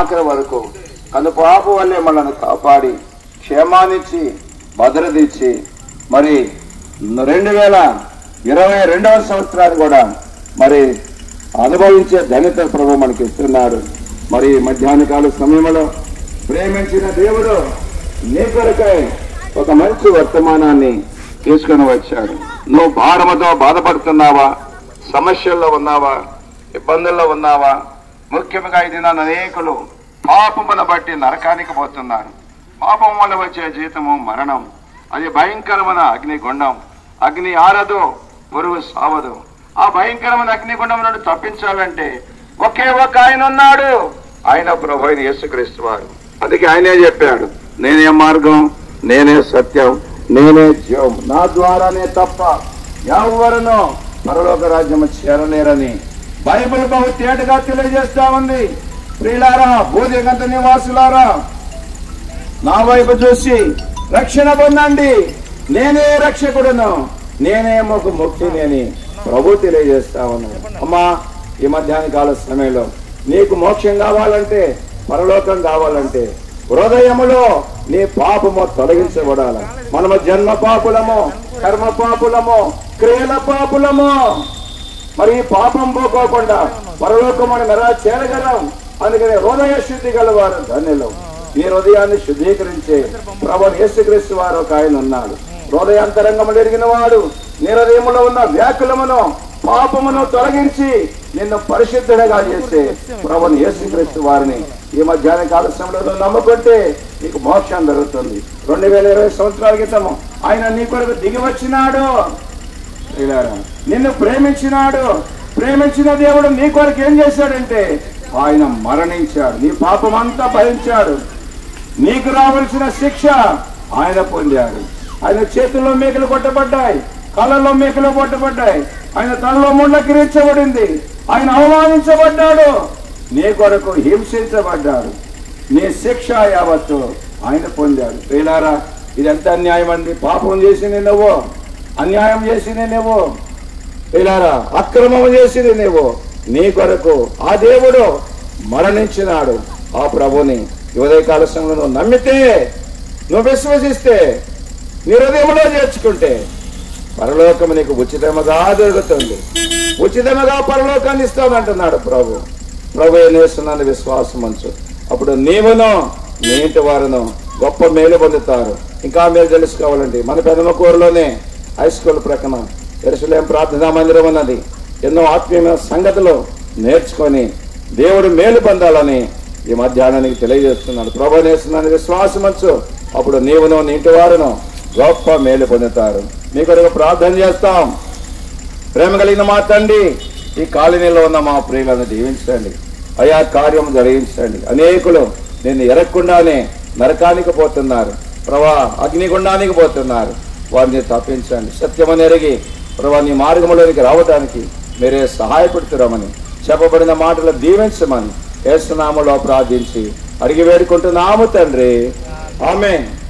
ఆఖరి వరకు కను పాపు వల్లే మనల్ని కాపాడి క్షేమాన్నిచ్చి భద్రత ఇచ్చి మరి రెండు వేల ఇరవై రెండవ సంవత్సరాన్ని కూడా మరి అనుభవించే ధన్యత ప్రభు మనకి ఇస్తున్నాడు మరి మధ్యాహ్న కాల సమయంలో ప్రేమించిన దేవుడు నీ కొరకై ఒక మంచి వర్తమానాన్ని తీసుకుని వచ్చాడు నువ్వు భారముతో బాధపడుతున్నావా సమస్యల్లో ఉన్నావా ఇబ్బందుల్లో ఉన్నావా ముఖ్యంగా ఇది నన్ను అనేకులు పాపమును బట్టి నరకానికి పోతున్నారు పాపం వల్ల వచ్చే జీతము మరణం అది భయంకరమైన అగ్నిగుండం అగ్ని ఆరదు పురుగు సావదు ఆ భయంకరమైన అగ్నిగుండం నుండి తప్పించాలంటే ఒకే ఒక ఆయన ఉన్నాడు ఆయన ప్రభు అయిన యేసుక్రీస్తు వారు అందుకే ఆయనే చెప్పాడు నేనే మార్గం నేనే సత్యం నేనే జీవం నా ద్వారానే తప్ప ఎవరునో పరలోక రాజ్యము చేరలేరని బైబిల్ బహు తేటగా తెలియజేస్తా ఉంది ప్రియులారా భూదిగంత నివాసులారా నా వైపు చూసి రక్షణ పొందండి నేనే రక్షకుడును నేనే మొక్కు ముక్తిని అని ప్రభు తెలియజేస్తా ఉన్నాను అమ్మా ఈ మధ్యాహ్న కాల సమయంలో నీకు మోక్షం కావాలంటే పరలోకం కావాలంటే హృదయములో నీ పాపము తొలగించబడాలి మనము జన్మ పాపులము కర్మ పాపులము క్రియల పాపులము మరి ఈ పాపం పోకోకుండా పరలోకమని మెరా చేరగలం అందుకని హృదయ శుద్ధి గలవారు ధన్యులు ఈ హృదయాన్ని శుద్ధీకరించే ప్రభు యేసుక్రీస్తు వారు ఒక ఆయన ఉన్నాడు హృదయాంతరంగము ఎరిగిన వాడు నీ హృదయములో ఉన్న వ్యాకులమును పాపమును తొలగించి నిన్ను పరిశుద్ధుడిగా చేసే ప్రభుని యేసుక్రీస్తు వారిని ఈ మధ్యాహ్న కాల సమయంలో నమ్ముకుంటే నీకు మోక్షం జరుగుతుంది రెండు వేల ఇరవై సంవత్సరాల క్రితము ఆయన నీ కొరకు దిగి వచ్చినాడు ప్రియులారా, నిన్ను ప్రేమించినాడు ప్రేమించిన దేవుడు నీ కొరకు ఏం చేశాడంటే ఆయన మరణించాడు నీ పాపం అంతా భరించాడు నీకు రావాల్సిన శిక్ష ఆయన పొందాడు ఆయన చేతుల్లో మేకలు కొట్టబడ్డాయి కళ్ళల్లో మేకలు కొట్టబడ్డాయి ఆయన తనలో ముళ్ళ కిరీర్చబడింది ఆయన అవమానించబడ్డాడు నీ కొరకు హింసించబడ్డాడు నీ శిక్ష యావత్తు ఆయన పొందాడు ప్రియులారా ఇది ఎంత అన్యాయం అండి పాపం చేసింది నువ్వు అన్యాయం చేసింది నువ్వు ఇలారా అక్రమం చేసింది నువ్వు నీ కొరకు ఆ దేవుడు మరణించినాడు ఆ ప్రభుని ఈ ఉదయకాల సమయంలో నువ్వు నమ్మితే నువ్వు విశ్వసిస్తే నీ హృదయంలో చేర్చుకుంటే పరలోకము నీకు ఉచితముగా దొరుకుతుంది ఉచితముగా పరలోకాన్ని ఇస్తానంటున్నాడు ప్రభు ప్రభు ఏం చేస్తున్నాను విశ్వాసం అంచు అప్పుడు నీవును నీ ఇంటి వారును గొప్ప మేలు పొందుతారు ఇంకా మీరు తెలుసుకోవాలండి మన పెదమకూరులోనే హై స్కూల్ ప్రక్కన ఎరుసలేం ప్రార్థనా మందిరం ఉన్నది ఎన్నో ఆత్మీయమైన సంగతులు నేర్చుకొని దేవుడు మేలు పొందాలని ఈ మధ్యాహ్నానికి తెలియజేస్తున్నాడు ప్రభు నేస్తున్నాను విశ్వాసమచ్చు అప్పుడు నీవును నీ ఇంటి వారును గొప్ప మేలు పొందుతారు మీ కొరకు ప్రార్థన చేస్తాం ప్రేమ కలిగిన మా తండ్రి ఈ కాలనీలో ఉన్న మా ప్రియులను దీవించండి అయా కార్యం జరిగించండి అనేకులు నిన్ను ఎరగకుండానే నరకానికి పోతున్నారు ప్రభా అగ్నిగుండానికి పోతున్నారు వారిని తప్పించండి సత్యమని ఎరిగి ప్రభా నీ మార్గంలోనికి రావడానికి మీరే సహాయపడుతున్నామని చెప్పబడిన మాటలు దీవించమని ఏసునామలో ప్రార్థించి అడిగి వేడుకుంటున్నాము తండ్రి ఆమె